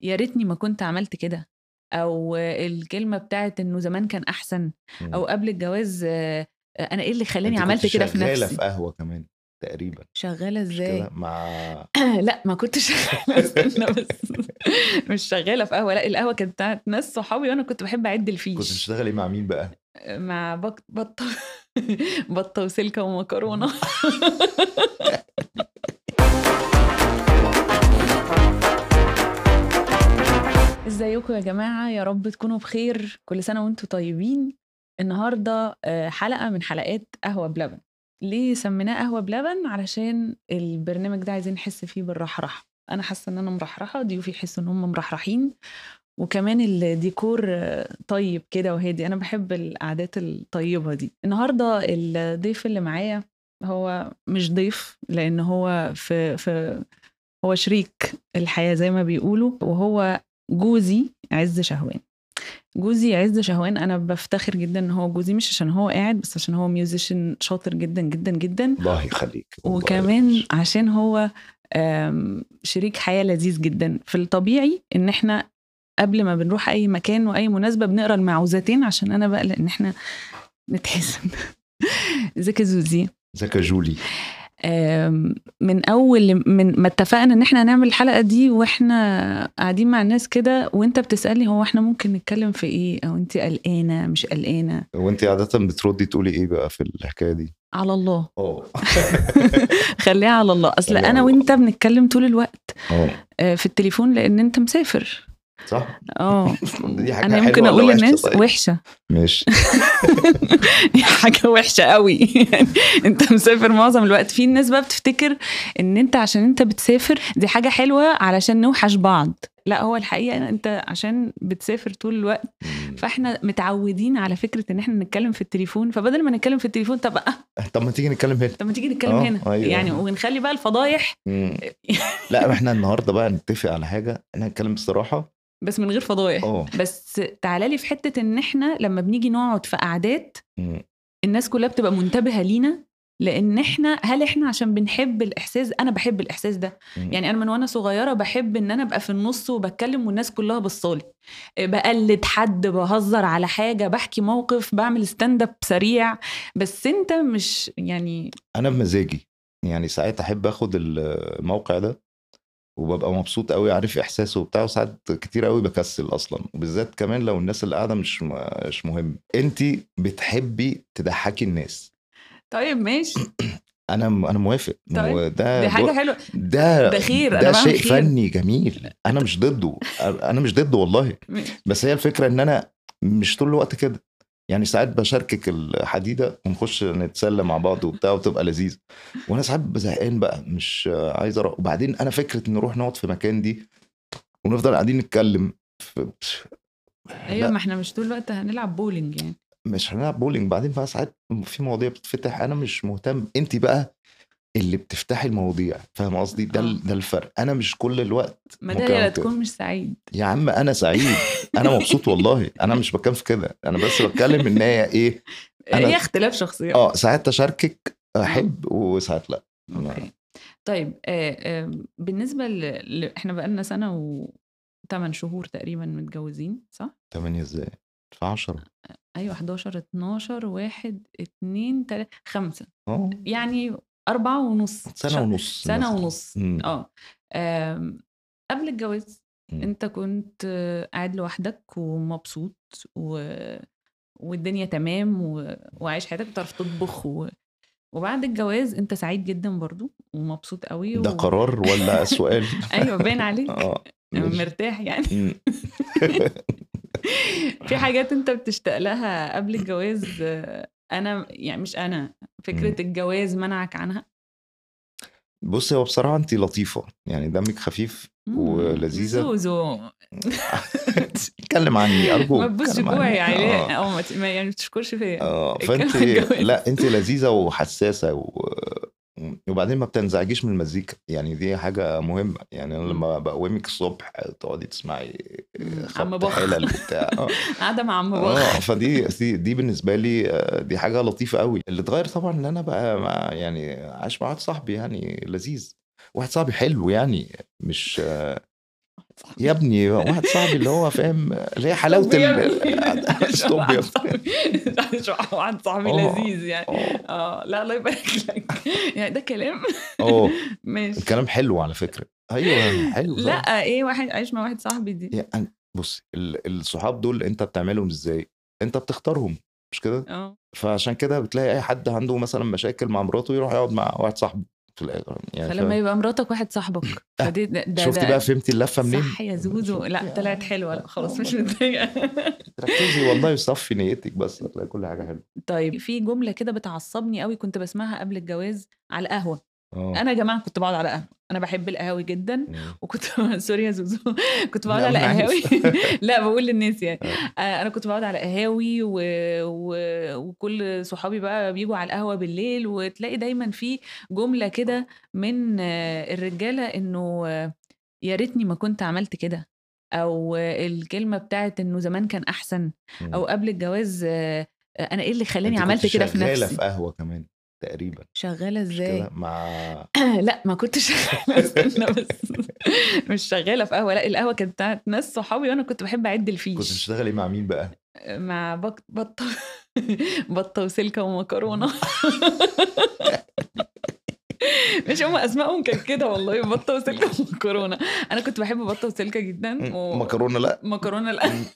يا ريتني ما كنت عملت كده او الكلمه بتاعت انه زمان كان احسن مم. او قبل الجواز آه، انا ايه اللي خلاني أنت عملت كنت كده في شغالة نفسي في قهوه كمان تقريبا شغاله مش ازاي كده مع لا ما كنتش شغاله استنى بس مش شغاله في قهوه لا القهوه كانت بتاعت ناس صحابي وانا كنت بحب اعد كنت الفيش بتشتغلي مع مين بقى مع بط بطه بطه وسلكه ومكرونه ازيكم يا جماعه يا رب تكونوا بخير كل سنه وانتم طيبين النهارده آه، حلقه من حلقات قهوه بلبن ليه سميناه قهوه بلبن علشان البرنامج ده عايزين نحس فيه بالرحرحه انا حاسه ان انا مرحرحه ضيوفي يحسوا ان هم مرحرحين وكمان الديكور آه، طيب كده وهادي انا بحب القعدات الطيبه دي النهارده الضيف اللي معايا هو مش ضيف لان هو في في هو شريك الحياه زي ما بيقولوا وهو جوزي عز شهوان جوزي عز شهوان انا بفتخر جدا ان هو جوزي مش عشان هو قاعد بس عشان هو ميوزيشن شاطر جدا جدا جدا الله يخليك الله وكمان يخليك. عشان هو آم، شريك حياة لذيذ جدا في الطبيعي ان احنا قبل ما بنروح اي مكان واي مناسبة بنقرا المعوذتين عشان انا بقلق ان احنا نتحسن ازيك يا زوزي ازيك يا جولي آم، من اول من ما اتفقنا ان احنا هنعمل الحلقه دي واحنا قاعدين مع الناس كده وانت بتسالني هو احنا ممكن نتكلم في ايه او انت قلقانه مش قلقانه وانت عاده بتردي تقولي ايه بقى في الحكايه دي على الله اه خليها على الله اصل خليها انا على وانت بنتكلم طول الوقت اه آه، في التليفون لان انت مسافر صح اه دي حاجه انا حلوة يمكن ولا اقول وحشة للناس طيب؟ وحشه ماشي دي حاجه وحشه قوي يعني انت مسافر معظم الوقت في الناس بقى بتفتكر ان انت عشان انت بتسافر دي حاجه حلوه علشان نوحش بعض لا هو الحقيقه انت عشان بتسافر طول الوقت مم. فاحنا متعودين على فكره ان احنا نتكلم في التليفون فبدل ما نتكلم في التليفون طب آه، طب ما تيجي نتكلم هنا طب ما تيجي نتكلم آه، هنا أيوة. يعني ونخلي بقى الفضايح مم. لا احنا النهارده بقى نتفق على حاجه احنا هنتكلم بصراحه بس من غير فضايح اه بس تعالى لي في حته ان احنا لما بنيجي نقعد في قعدات مم. الناس كلها بتبقى منتبهه لينا لان احنا هل احنا عشان بنحب الاحساس انا بحب الاحساس ده مم. يعني انا من وانا صغيره بحب ان انا ابقى في النص وبتكلم والناس كلها بصالي بقلد حد بهزر على حاجه بحكي موقف بعمل ستاند اب سريع بس انت مش يعني انا بمزاجي يعني ساعات احب اخد الموقع ده وببقى مبسوط قوي عارف احساسه وبتاع وساعات كتير قوي بكسل اصلا وبالذات كمان لو الناس اللي قاعده مش مش مهم انت بتحبي تضحكي الناس طيب ماشي انا انا موافق طيب، وده دي حاجه دور- حلوه ده ده خير، أنا ده بعمل شيء خير. فني جميل انا مش ضده انا مش ضده والله بس هي الفكره ان انا مش طول الوقت كده يعني ساعات بشاركك الحديده ونخش نتسلى مع بعض وبتاع وتبقى لذيذ وانا ساعات ببقى زهقان بقى مش عايز اروح وبعدين انا فكره ان نروح نقعد في مكان دي ونفضل قاعدين نتكلم في ايوه لا. ما احنا مش طول الوقت هنلعب بولينج يعني مش هنلعب بولينج بعدين بقى ساعات في مواضيع بتتفتح انا مش مهتم انت بقى اللي بتفتحي المواضيع فاهم قصدي ده ال- آه. ده الفرق انا مش كل الوقت ما ممكن ده لا أعمل كده. تكون مش سعيد يا عم انا سعيد انا مبسوط والله انا مش بتكلم في كده انا بس بتكلم ان هي ايه أنا- هي اختلاف شخصيات اه ساعات اشاركك احب وساعات لا اوكي طيب آه آه بالنسبه ل... ل... احنا بقالنا سنه و 8 شهور تقريبا متجوزين صح؟ 8 ازاي في 10 ايوه 11 12 1 2 3 5 اه يعني أربعة ونص سنه شهر- ونص سنة مثلاً. ونص مم. اه آم، قبل الجواز مم. انت كنت آه، قاعد لوحدك ومبسوط و... والدنيا تمام و... وعايش حياتك بتعرف تطبخ و... وبعد الجواز انت سعيد جدا برضو ومبسوط قوي ده قرار ولا سؤال ايوه باين عليك اه ماشي. مرتاح يعني مم. في حاجات انت بتشتاق لها قبل الجواز آه، انا يعني مش انا فكره مم. الجواز منعك عنها بصي هو بصراحه انت لطيفه يعني دمك خفيف مم، ولذيذة. زوزو اتكلم عني ارجوك ما تبصش اتكلم جوايا عني. يعني آه. او ما ت- ما- يعني ما تشكرش فيا اه اتكلم فانت عن الجواز. لا انت لذيذه وحساسه و... وبعدين ما بتنزعجيش من المزيكا يعني دي حاجه مهمه يعني انا لما بقومك الصبح تقعدي تسمعي عم خبط بخ. حلل وبتاع اه قاعده مع عم اه بخ فدي دي, دي بالنسبه لي آه، دي حاجه لطيفه قوي اللي اتغير طبعا ان انا بقى مع يعني عايش مع واحد صاحبي يعني لذيذ واحد صاحبي حلو يعني مش آه، صاحبي يا ابني واحد صاحبي اللي هو فاهم اللي هي حلاوه ستوب يا ال ابني ستوب واحد يا صاحبي واحد صاحبي اه لذيذ يعني اه اه لا الله يبارك لك يعني ده كلام اه ماشي الكلام حلو على فكره ايوه حلو طبعا لا ايه واحد عايش مع واحد صاحبي دي يعني بص ال- الصحاب دول انت بتعملهم ازاي انت بتختارهم مش كده اه فعشان كده بتلاقي اي حد عنده مثلا مشاكل مع مراته يروح يقعد مع واحد صاحبه في الاخر يعني فلما فاهم يبقى مراتك واحد صاحبك آه، فدي ده ده, شفتي بقى ده فهمتي اللفه منين صح يا زوزو شفتي لا طلعت آه، حلوه لا خلاص آه مش والله متضايقه ركزي والله يصفي نيتك بس هتلاقي كل حاجه حلوه طيب في جمله كده بتعصبني قوي كنت بسمعها قبل الجواز على القهوه اه انا يا جماعه كنت بقعد على قهوه انا بحب القهاوي جدا مم. وكنت سوري يا زوزو كنت بقعد لا على ما انا قهاوي عارف لا بقول للناس يعني آه. آه، انا كنت بقعد على قهاوي و... و... وكل صحابي بقى بيجوا على القهوه بالليل وتلاقي دايما في جمله كده من آه، الرجاله انه آه، يا ريتني ما كنت عملت كده او آه، الكلمه بتاعت انه زمان كان احسن او مم. قبل الجواز آه، آه، انا ايه اللي خلاني انت كنت عملت كده في شغاله نفسي في قهوه كمان تقريبا شغاله مش ازاي كده مع لا ما كنتش شغاله استنى بس مش شغاله في قهوه لا القهوه كانت بتاعت ناس صحابي وانا كنت بحب اعد كنت الفيش بتشتغلي مع مين بقى مع بط بطه بطه وسلكه ومكرونه مش هم اسمائهم كانت كده والله بطه وسلكه ومكرونه انا كنت بحب بطه وسلكه جدا مم. مكرونه لا ومكرونه لا مم.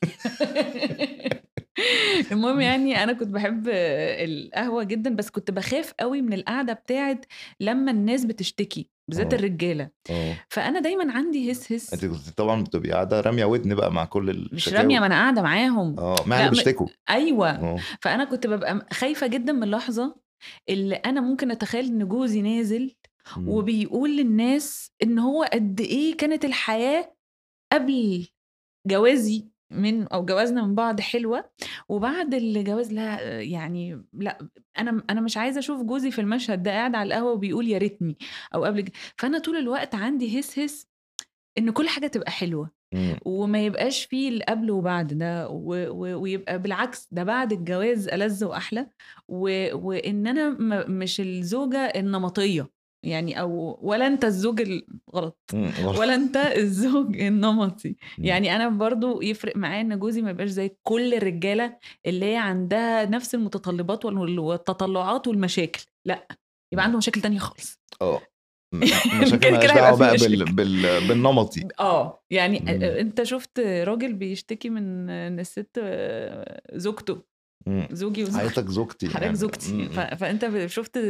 المهم يعني انا كنت بحب القهوه جدا بس كنت بخاف قوي من القعده بتاعت لما الناس بتشتكي بالذات اه الرجاله اه فانا دايما عندي هس انت هس كنت طبعا بتبقي قاعده راميه ودن بقى مع كل مش راميه الشكاوي ما انا قاعده معاهم اه مع لا اللي م... بيشتكوا ايوه اه فانا كنت ببقى خايفه جدا من اللحظه اللي انا ممكن اتخيل ان جوزي نازل مم. وبيقول للناس ان هو قد ايه كانت الحياه قبل جوازي من او جوازنا من بعض حلوه وبعد الجواز لا يعني لا انا انا مش عايزه اشوف جوزي في المشهد ده قاعد على القهوه وبيقول يا ريتني او قبل ج- فانا طول الوقت عندي هس هس ان كل حاجه تبقى حلوه مم. وما يبقاش فيه القبل وبعد ده و... و... ويبقى بالعكس ده بعد الجواز ألذ وأحلى و... وإن أنا م... مش الزوجة النمطية يعني أو ولا أنت الزوج الغلط مم. غلط ولا أنت الزوج النمطي مم. يعني أنا برضو يفرق معايا إن جوزي ما يبقاش زي كل الرجالة اللي هي عندها نفس المتطلبات وال- والتطلعات والمشاكل لا يبقى عنده مشاكل تانية خالص اه م- مشاكل كده مالهاش كده دعوه هيبقى في بقى مشاكل بال... بال... بالنمطي اه يعني مم. انت شفت راجل بيشتكي من ان الست زوجته مم. زوجي وزوجتي حضرتك زوجتي حضرتك يعني زوجتي مم. ف... فانت شفت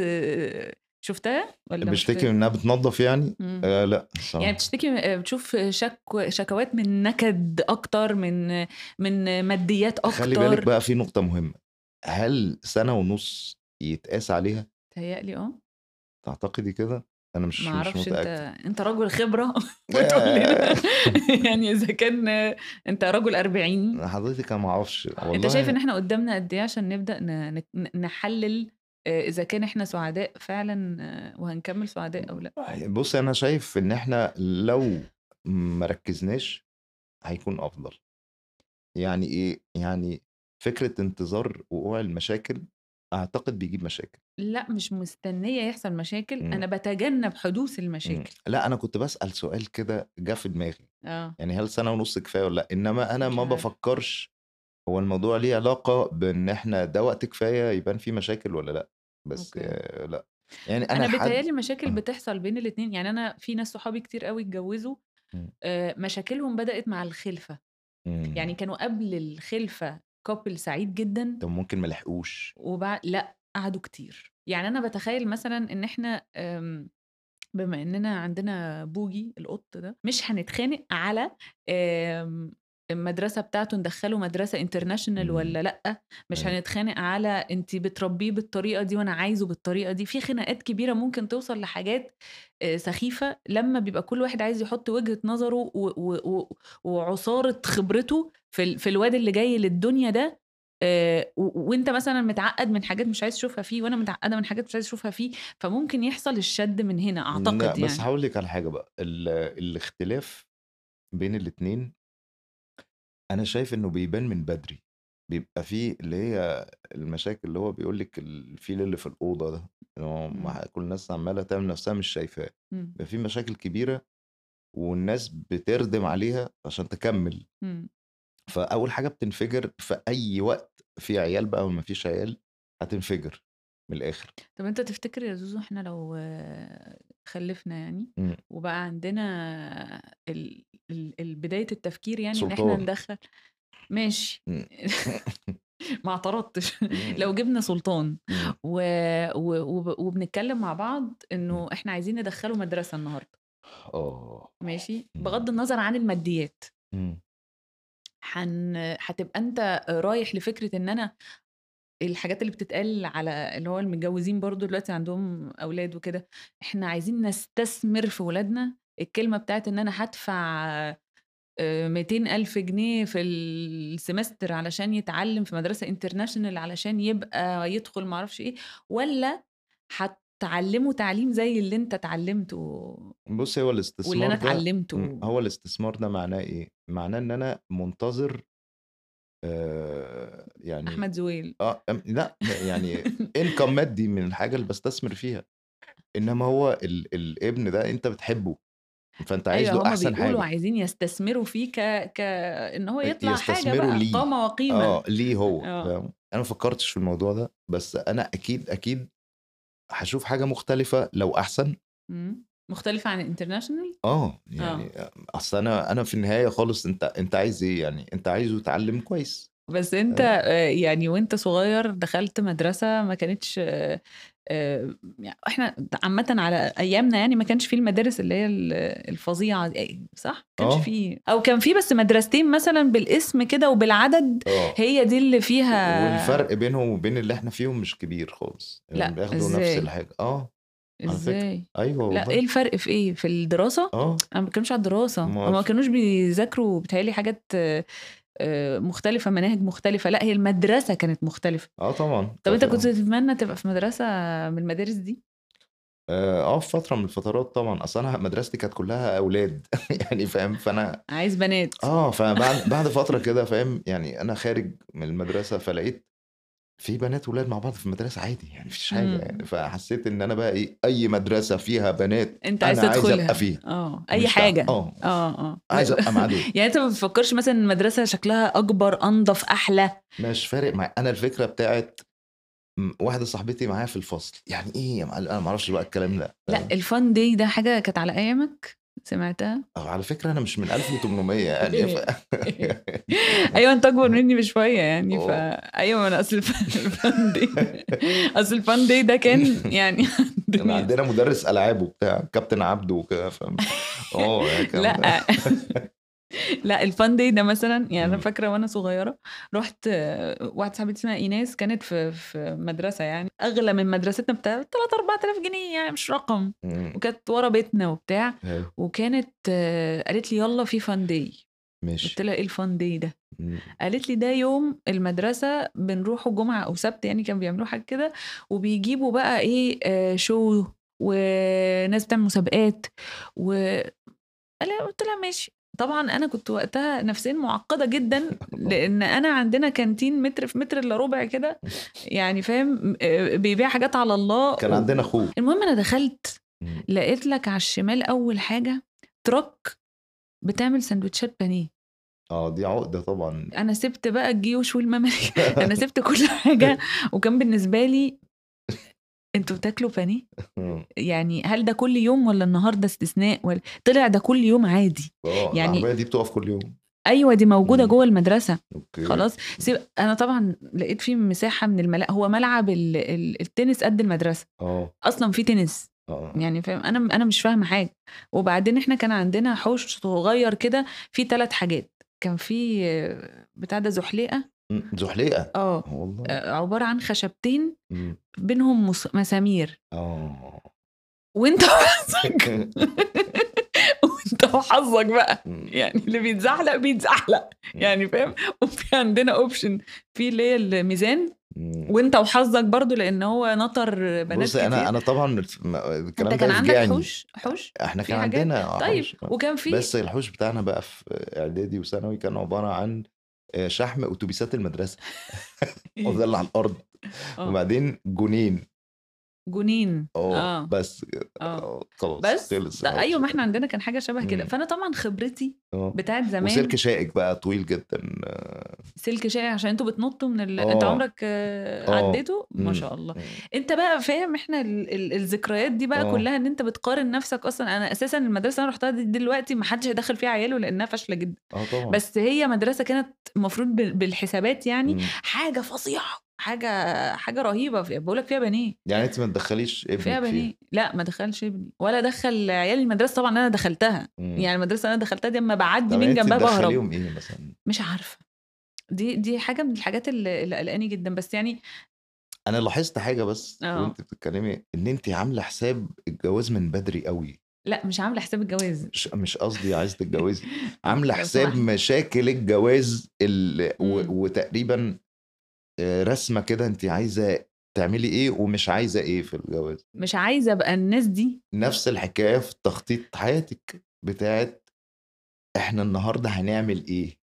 شفتها ولا ما بيشتكي شفتهاش؟ من انها بتنظف يعني مم. آه لا يعني الصراحه بتشتكي بتشوف شك... شكوات من نكد اكتر من من ماديات خلي بالك اكتر بقى في نقطه مهمه هل سنه ونص يتقاس عليها تهيألي اه تعتقدي كده انا مش ما مش اعرفش انت متاكد انت رجل خبره وتقول لنا يعني اذا كان انت رجل 40 حضرتك انا ما اعرفش انت شايف ان والله احنا قدامنا قد ايه عشان نبدا ن... ن- نحلل آه، اذا كان احنا سعداء فعلا آه، وهنكمل سعداء او لا بص انا شايف ان احنا لو ما ركزناش هيكون افضل يعني ايه يعني فكره انتظار وقوع المشاكل اعتقد بيجيب مشاكل لا مش مستنيه يحصل مشاكل مم. انا بتجنب حدوث مم. المشاكل لا انا كنت بسال سؤال كده جه في دماغي اه يعني هل سنه ونص كفايه ولا لا انما انا مش ما عارفه بفكرش هو الموضوع ليه علاقه بان احنا ده وقت كفايه يبان فيه مشاكل ولا لا بس اوكي آه، لا يعني انا انا حد بيتهيالي مشاكل آه. بتحصل بين الاتنين يعني انا في ناس صحابي كتير قوي اتجوزوا مم. آه، مشاكلهم بدات مع الخلفه يعني مم. كانوا قبل الخلفه كوبل سعيد جدا طب ممكن ما لحقوش وبعد لا قعدوا كتير يعني انا بتخيل مثلا ان احنا أم، بما اننا عندنا بوجي القط ده مش هنتخانق على أم، المدرسة بتاعته ندخله مدرسة انترناشونال مم. ولا لأ مش أيوة. هنتخانق على انت بتربيه بالطريقة دي وانا عايزه بالطريقة دي في خناقات كبيرة ممكن توصل لحاجات آه، سخيفة لما بيبقى كل واحد عايز يحط وجهة نظره و- و- و- وعصارة خبرته في ال- في الواد اللي جاي للدنيا ده آه، و- وانت مثلا متعقد من حاجات مش عايز تشوفها فيه وانا متعقده من حاجات مش عايز اشوفها فيه فممكن يحصل الشد من هنا لا اعتقد بس يعني هقول لك على حاجه بقى ال- الاختلاف بين الاتنين انا شايف انه بيبان من بدري بيبقى فيه اللي هي المشاكل اللي هو بيقول لك الفيل اللي في الاوضه ده اللي هو مم. مع- كل الناس عماله تعمل نفسها مش شايفاه مم. بيبقى في مشاكل كبيره والناس بتردم عليها عشان تكمل إمم. فاول حاجه بتنفجر في اي وقت في عيال بقى وما فيش عيال هتنفجر من الاخر طب أنت تفتكر يا زوزو إحنا لو خلّفنا يعني إمم. وبقى عندنا ال ال ال بداية التفكير يعني إن إحنا سلطان. ندخّل ماشي إمم. ما اعترضتش إمم. لو جِبنا سلطان إمم. و و وب وبنتكلم مع بعض إمم. إنه إحنا عايزين ندخّله مدرسة النهارده. آه. ماشي، إمم. بغض النظر عن الماديات. إمم. حن هتبقى أنت رايح لفكرة إن أنا الحاجات اللي بتتقال على اللي هو المتجوزين برضه دلوقتي عندهم أولاد وكده، إحنا عايزين نستثمر في ولادنا، الكلمة بتاعة إن أنا هادفع آآ 200.000 جنيه في السمستر علشان يتعلم في مدرسة international علشان يبقى يدخل ما أعرفش إيه، والّا هتعلّمه تعليم زي اللي أنت اتعلمته بُصّي، هو واللي الاستثمار أنا ده اتعلمته؟ إمم، هو الاستثمار ده معناه إيه؟ معناه إن أنا منتظر آآ يعني أحمد زويل. آه، أم لأ، يعني income مادي من الحاجة اللي باستثمر فيها، إنما هو ال الابن ده أنت بتحبه، فأنت عايز أيوه، له هُم أحسن بيقولوا حاجة. عايزين يستثمروا فيه ك ك إن هو أ يطلع حاجة يستثمروا بقى ليه. قامة وقيمة. آه، ليه هو، آه. فاهم؟ أنا ما فكّرتش في الموضوع ده، بس أنا أكيد، أكيد هاشوف حاجة مختلفة لو أحسن. إمم، مختلفة عن الinternational؟ آه، يعني آه. أصل أنا أنا في النهاية خالص أنت أنت عايز إيه يعني؟ أنت عايزه يتعلم كويس. بس أنت آآ آآ يعني وأنت صغير دخلت مدرسة ما كانتش آآ يع إحنا عامةً على أيامنا يعني ما كانش في المدارس اللي هي ال الفظيعة دي صح؟ ما كانش آه. في أو كان في بس مدرستين مثلًا بالاسم كده وبالعدد آه. هي دي اللي فيها والفرق بينهم وبين اللي إحنا فيهم مش كبير خالص، لأ، يعني بياخدوا نفس إزاي؟ الحاجة. آه، على فكرة. إزاي؟ أيوه لأ، إيه والله. الفرق في إيه؟ في الدراسة؟ آه. أنا ما باتكلمش على الدراسة، هُم ما أُمّال؟ كانوش بيذاكروا بيتهيأ لي حاجات آآ مختلفة، مناهج مختلفة، لأ هي المدرسة كانت مختلفة. آه طبعًا. طب أنت طب كنت تتمنى تبقى في مدرسة من المدارس دي؟ آآ آه، في فترة من الفترات طبعًا، أصل أنا مدرستي كانت كلّها أولاد يعني فاهم؟ فأنا عايز بنات. آه، فبعد بعد فترة كده فاهم؟ يعني أنا خارج من المدرسة فلقيت في بنات وولاد مع بعض في المدرسة عادي، يعني ما فيش حاجة يعني، إمم. فحسيت إن أنا بقى إيه، أي مدرسة فيها بنات أنت أنا عايز عايز تدخلها. أبقى فيها. آه، أي مش تع حاجة. آه. آه، آه. عايز أبقى مع دول. يعني أنت ما بتفكرش مثلًا إن المدرسة شكلها أكبر، أنضف، أحلى؟ مش فارق معايا، أنا الفكرة بتاعة م واحدة صاحبتي معايا في الفصل، يعني إيه يا معلم أنا ما أعرفش بقى الكلام ده، لأ، فاهم؟ الfun day ده حاجة كانت على أيامك؟ سمعتها؟ آه، على فكرة أنا مش من 1800 يعني ف أيوه أنت أكبر مني بشوية يعني، ف آه. أيوه ما أنا أصل الف الfun day أصل الfun day ده كان يعني كان الدنيا عندنا مدرس ألعاب وبتاع، كابتن عبده وكده فاهم؟ آه، يعني كان لأ، لأ الfun day ده مثلًا يعني أنا إمم. فاكرة وأنا صغيرة رُحت واحدة صاحبتي اسمها إيناس كانت في في مدرسة يعني أغلى من مدرستنا بتاع 3، 4000 جنيه يعني مش رقم، إمم. وكانت ورا بيتنا وبتاع، حلو. وكانت قالت لي: "يالّا في fun day." ماشي. قُلت لها: "إيه الfun day ده؟" إمم. قالت لي: "ده يوم المدرسة بنروحه جمعة أو سبت يعني كانوا بيعملوا حاجة كده، وبيجيبوا بقى إيه آآ show وناس بتعمل مسابقات و" قال قُلت لها: "ماشي." طبعًا أنا كنت وقتها نفسيًا معقدة جدًا، لإن أنا عندنا كانتين متر في متر إلا ربع كده، يعني فاهم؟ آآ بيبيع حاجات على الله كان و عندنا أخوه. المهم أنا دخلت إمم. لقيت لك على الشمال أول حاجة تراك بتعمل ساندوتشات بانيه. آه، دي عقدة طبعًا. أنا سِبت بقى الجيوش والمماليك، أنا سِبت كل حاجة، وكان بالنسبة لي أنتم بتاكلوا بانيه؟ إمم. يعني هل ده كل يوم والّا النهارده استثناء والّا طلع ده كل يوم عادي. آه، يعني العربية دي بتقف كل يوم. أيوه دي موجودة إمم. جوّه المدرسة، أوكي. خلاص سيب أنا طبعًا لقيت في مساحة من الملا هو ملعب ال ال التنس قد المدرسة، آه. أصلًا في تنس، آه. يعني فاهم؟ أنا أنا مش فاهمة حاجة، وبعدين إحنا كان عندنا حوش صغير كده فيه 3 حاجات، كان في بتاع ده زحليقة إمم، زحليقة؟ آه، والله. آآ عبارة عن خشبتين إمم. بينهم مس مسامير. آه. وأنت وحظك وأنت وحظك بقى، إمم. يعني اللي بيتزحلق بيتزحلق، إمم. يعني فاهم؟ وفي عندنا option في اللي هي الميزان، إمم. وأنت وحظك برضه لإن هو نطر بنات بُصّي أنا كتير. أنا طبعًا الف م الكلام أنت ده كان عندك يفجعني. حوش حوش؟ إحنا في كان حاجات؟ عندنا آه طيب حوش آه، وكان في بس الحوش بتاعنا بقى في إعدادي وثانوي كان عبارة عن آآ شحم أوتوبيسات المدرسة، هو ده اللي على الأرض، آه. وبعدين جونين. جنين اه اه بس كده اه آه، خلاص بس خلص ده الموضوع. ايوه ما احنا عندنا كان حاجه شبه كده مم. فانا طبعا خبرتي اه بتاعت زمان وسلك شائك بقى طويل جدا آه، سلك شائع عشان انتوا بتنطوا من ال... آه. انت عمرك آه، آه. عديته ما مم. شاء الله مم. انت بقى فاهم احنا ال... ال... الذكريات دي بقى آه. كلها ان انت بتقارن نفسك اصلا انا اساسا المدرسه اللي انا رحتها دي دلوقتي ما حدش هيدخل فيها عياله لانها فاشله جدا اه طبعا بس هي مدرسه كانت المفروض بال- بالحسابات يعني مم. حاجه فظيعه حاجه حاجه رهيبه بقول لك فيها بنيه يعني انت ما تدخليش ابنك فيها فيها بنيه لا ما دخلش ابني ولا دخل عيالي المدرسه طبعا انا دخلتها مم. يعني المدرسه اللي انا دخلتها دي اما بعدي طب من انت جنبها بهرب تدخليهم ايه مثلا مش عارفه دي دي حاجه من الحاجات اللي اللي قلقاني جدا بس يعني انا لاحظت حاجه بس اه. وانت بتتكلمي ان انت عامله حساب الجواز من بدري قوي لا مش عامله حساب الجواز مش مش قصدي عايزه تتجوزي عامله لو حساب سمحت. مشاكل الجواز ال... و... مم. وتقريبا آه، رسمه كده انت عايزه تعملي ايه ومش عايزه ايه في الجواز مش عايزه ابقى الناس دي نفس الحكايه في تخطيط حياتك بتاعت احنا النهارده هنعمل ايه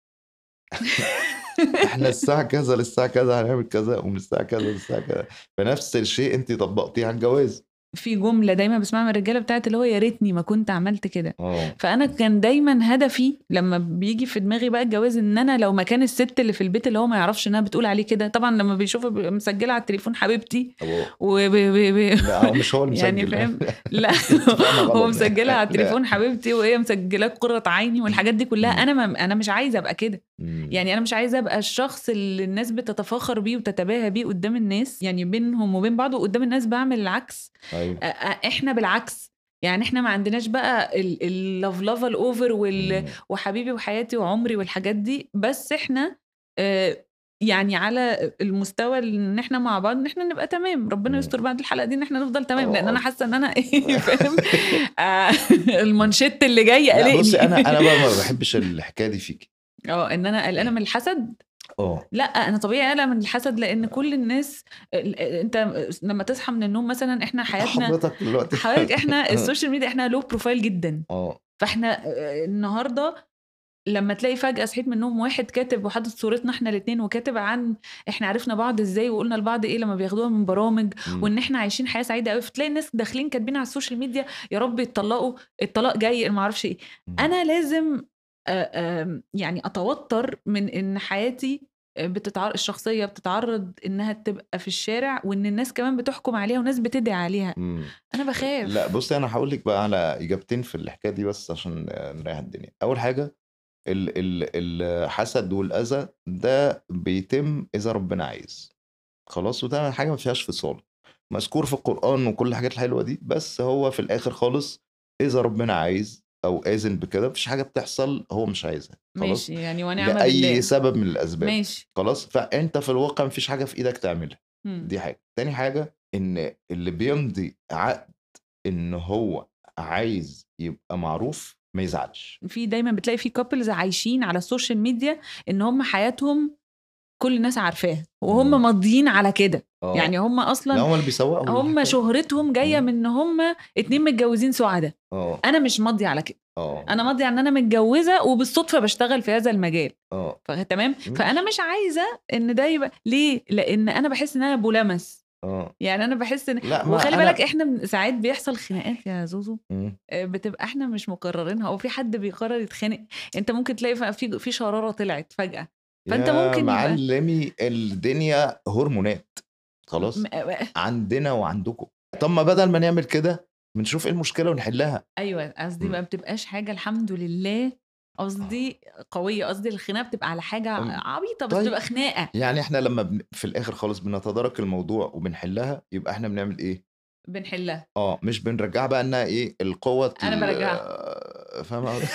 احنا الساعه كذا للساعه كذا هنعمل كذا ومن الساعه كذا للساعه كذا فنفس الشيء انت طبقتيه على الجواز في جمله دايما بسمعها من الرجاله بتاعت اللي هو يا ريتني ما كنت عملت كده اه فانا كان دايما هدفي لما بيجي في دماغي بقى الجواز ان انا لو مكان الست اللي في البيت اللي هو ما يعرفش انها بتقول عليه كده طبعا لما بيشوفها بيبقى مسجله على التليفون حبيبتي أبو- و ب- ب- ب- لا هو مش هو المسجل يعني فاهم لا فاهمة غلط. هو مسجلها على لا. التليفون حبيبتي وهي مسجلاه قرة عيني والحاجات دي كلها مم. انا ما انا مش عايزه ابقى كده مم. يعني انا مش عايزه ابقى الشخص اللي الناس بتتفاخر بيه وتتباهى بيه قدام الناس يعني بينهم وبين بعض وقدام الناس بعمل العكس ايوه أ- أ- احنا بالعكس يعني احنا ما عندناش بقى اللفلفه الاوفر وال... مم. وحبيبي وحياتي وعمري والحاجات دي بس احنا آه، يعني على المستوى ان احنا مع بعض ان احنا نبقى تمام ربنا مم. يستر بعد الحلقه دي ان احنا نفضل تمام لان آه. انا حاسه ان انا ايه فاهم آه، المانشيت اللي جاي لا قلقني بصي انا انا بقى ما بحبش الحكايه دي فيكي اه ان انا قلقانه من الحسد اه لا انا طبيعي اقلق من الحسد لان كل الناس ال- انت لما تصحى من النوم مثلا احنا حياتنا حضرتك دلوقتي حضرتك احنا السوشيال ميديا احنا لو بروفايل جدا اه فاحنا آه، النهارده لما تلاقي فجأة صحيت من النوم واحد كاتب وحاطط صورتنا احنا الاتنين وكاتب عن احنا عرفنا بعض ازاي وقلنا لبعض ايه لما بياخدوها من برامج مم. وان احنا عايشين حياة سعيدة قوي فتلاقي الناس داخلين كاتبين على السوشيال ميديا يا رب يتطلقوا الطلاق جاي ما اعرفش ايه مم. انا لازم آه، آم، يعني اتوتر من ان حياتي بتتعرض الشخصيه بتتعرض انها تبقى في الشارع وان الناس كمان بتحكم عليها وناس بتدعي عليها مم. انا بخاف لا بصي انا هقول لك بقى على اجابتين في الحكايه دي بس عشان آه، نريح الدنيا اول حاجه ال ال الحسد والاذى ده بيتم اذا ربنا عايز خلاص وده حاجه ما فيهاش فصال مذكور في القران وكل الحاجات الحلوه دي بس هو في الاخر خالص اذا ربنا عايز او اذن بكده مفيش حاجه بتحصل هو مش عايزها خلاص ماشي يعني ونعم لاي بالله سبب من الاسباب ماشي خلاص فانت في الواقع مفيش حاجه في ايدك تعملها مم. دي حاجه تاني حاجه ان اللي بيمضي عقد ان هو عايز يبقى معروف ما يزعلش في دايما بتلاقي في كابلز عايشين على السوشيال ميديا ان هم حياتهم كل الناس عارفاها وهم مم. ماضيين على كده اه يعني هم لا اصلا هم اللي بيسوقوا هم الحكاية. شهرتهم جايه مم. من ان هم اتنين متجوزين سعداء اه انا مش ماضيه على كده اه انا ماضيه ان انا متجوزه وبالصدفه بشتغل في هذا المجال اه ف- تمام ماشي. فانا مش عايزه ان ده يبقى ليه لان انا بحس ان انا بولمس اه يعني انا بحس ان لا ما وخلي أنا- بالك احنا من- ساعات بيحصل خناقات يا زوزو مم. آه، بتبقى احنا مش مقررينها او في حد بيقرر يتخانق انت ممكن تلاقي ف- في في شراره طلعت فجاه فأنت يا ممكن يبقى- معلمي الدنيا هرمونات خلاص م- آه، عندنا وعندكم طب ما بدل ما نعمل كده بنشوف ايه المشكله ونحلها ايوه قصدي مم. ما بتبقاش حاجه الحمد لله قصدي قويه قصدي الخناقه بتبقى على حاجه أم، عبيطه بس طيب. بتبقى خناقه يعني احنا لما بن... في الاخر خالص بنتدارك الموضوع وبنحلها يبقى احنا بنعمل ايه بنحلها اه مش بنرجعها بقى انها ايه القوه أنا ال- برجعها. آه، فاهمه قصدي؟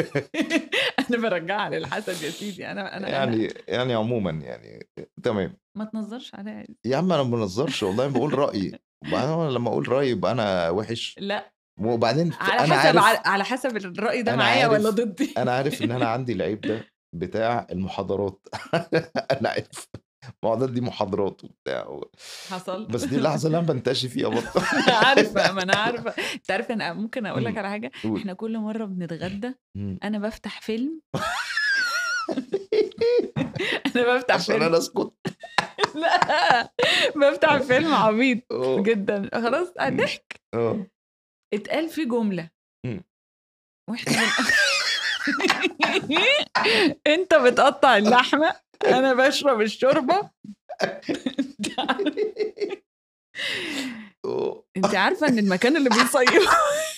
انا برجعها للحسد يا سيدي انا انا يعني يعني يعني عموما يعني تمام ما تنظرش عليا يا عم انا ما بنظرش والله بقول رايي وبعدين أنا لما اقول رايي يبقى انا وحش لا وبعدين على انا حسب عارف على- على حسب الراي ده أنا معايا ولا عارف- ضدي انا عارف ان انا عندي العيب ده بتاع المحاضرات انا عارف المحاضرات دي محاضرات وبتاع و... حصل بس دي اللحظه اللي انا بنتشي فيها برضه عارفه ما انا عارفه انت عارف انا ممكن اقول لك مم. على حاجه قول. احنا كل مره بنتغدى مم. انا بفتح فيلم انا بفتح عشان فيلم انا اسكت لا بفتح فيلم عبيط اه جدا خلاص ضحك اه اتقال في جمله مم. واحنا بن... انت بتقطع اللحمه انا بشرب الشوربه اه انت عارفه ان المكان اللي بيصيفوا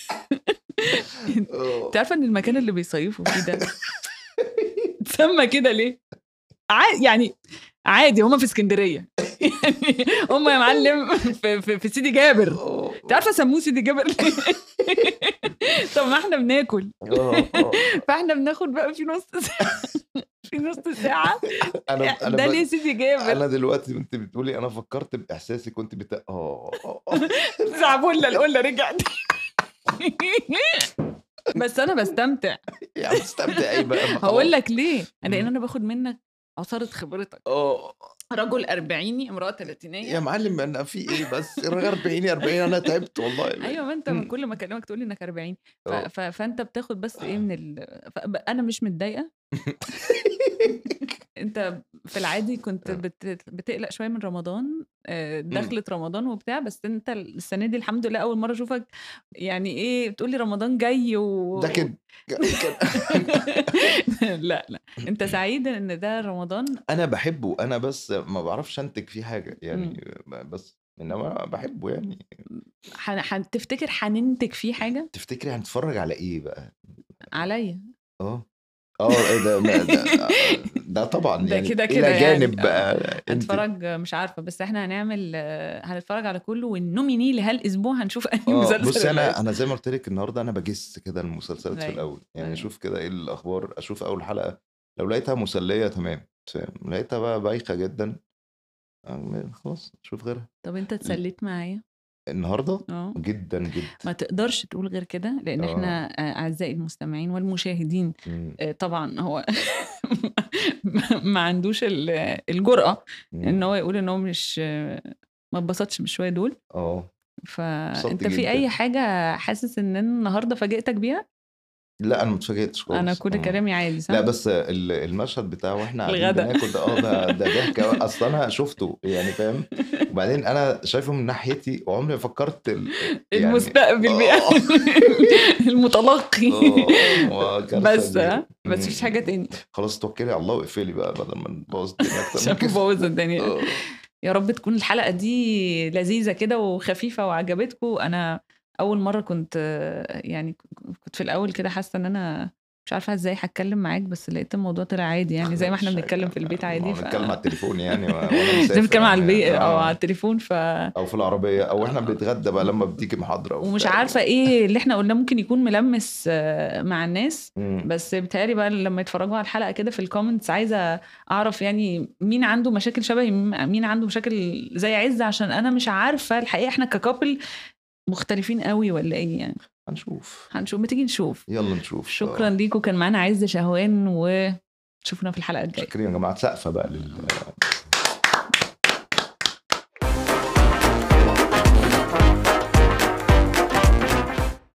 اه انت عارفه ان المكان اللي بيصيفوا فيه ده اتسمى كده ليه؟ عادي يعني عادي هما في اسكندريه يعني هما يا معلم في, في, في سيدي جابر اه انت عارفه سموه سيدي جابر ليه؟ طب ما احنا بناكل اه اه فاحنا بناخد بقى في نص ساعه في نص ساعه انا ده انا ليه بس سيدي جابر انا دلوقتي وانت بتقولي انا فكرت باحساسي كنت بتا اه آه، آه. زعبولة القله رجعت بس انا بستمتع يا عم استمتع ايه بقى ما هقول خلاص. لك ليه لان مم. انا باخد منك عصاره خبرتك اه رجل أربعيني امراه ثلاثينيه يا معلم انا في ايه بس رجع 40 40 انا تعبت والله ايوه ما انت من مم. كل ما اكلمك تقول لي انك 40 ف... اه. ف... فانت بتاخد بس ايه من ال... ف... انا مش متضايقه انت في العادي كنت اه. بت... بتقلق شويه من رمضان آه، مم. دخلة رمضان وبتاع بس انت السنه دي الحمد لله اول مره اشوفك يعني ايه بتقول لي رمضان جاي و ده كده كده. لا لا انت سعيد ان ده رمضان انا بحبه انا بس ما بعرفش انتج فيه حاجه يعني بس انما بحبه يعني حن... حن... تفتكر هننتج فيه حاجه تفتكري هنتفرج على ايه بقى عليا اه اه إيه ده ما- ده, ده طبعا ده يعني كده الى كده يعني. جانب آه. بقى انت هنتفرج مش عارفه بس احنا هنعمل آه، هنتفرج على كله والنوميني لهالاسبوع هنشوف اي اه مسلسل بص ولا انا إيه. انا زي ما قلت لك النهارده انا بجس كده المسلسلات في أيوة. الاول يعني أيوة. اشوف كده ايه الاخبار اشوف اول حلقه لو لقيتها مسليه تمام فاهم؟ لقيتها بقى بايخه جدا آه، خلاص اشوف غيرها طب انت اتسليت معايا النهارده اه جدا جدا ما تقدرش تقول غير كده لان آه. احنا آه، اعزائي المستمعين والمشاهدين مم. آه، طبعا هو ما عندوش ال- الجرأة ان مم. هو يقول ان هو مش آه، ما اتبسطش بالشويه دول اه فانت في جداً. اي حاجه حاسس ان أنا النهارده فاجئتك بيها لا انا ما اتفاجئتش خالص انا كل آه. كلامي عادي صح لا بس ال- المشهد بتاع واحنا قاعدين الغدا. بناكل ده اه ده ده ضحك أوي. اصل انا شفته يعني فاهم وبعدين انا شايفه من ناحيتي وعمري ما فكرت ال... يعني المستقبل آه. بقى المتلقي اه وكارثة بس دي. ها بس مم. مفيش حاجه تاني خلاص توكلي على الله واقفلي بقى بدل ما نبوظ الدنيا اكتر عشان من كده نبوظ الدنيا آه. يا رب تكون الحلقه دي لذيذه كده وخفيفه وعجبتكم انا اول مره كنت آه، يعني كنت في الاول كده حاسه ان انا مش عارفه ازاي هتكلم معاك بس لقيت الموضوع طلع عادي يعني زي ما احنا مش- بنتكلم في البيت عادي ما بنتكلم على التليفون يعني و- وانا زي مسافر بنتكلم على يعني. البيت او آه. على التليفون ف او في العربيه او احنا بنتغدى بقى لما بتيجي محاضره ومش وبتاع. عارفه ايه اللي احنا قلناه ممكن يكون ملمس آه، مع الناس مم. بس بتهيألي بقى لما يتفرجوا على الحلقه كده في الكومنتس عايزه اعرف يعني مين عنده مشاكل شبهي مين عنده مشاكل زي عزه عشان انا مش عارفه الحقيقه احنا ككابل مختلفين قوي ولا ايه يعني هنشوف هنشوف ما تيجي نشوف يلا نشوف شكرا آه. ليكم كان معانا عز شهوان وشوفنا في الحلقه الجايه شكرا يا جماعه سقفه بقى لل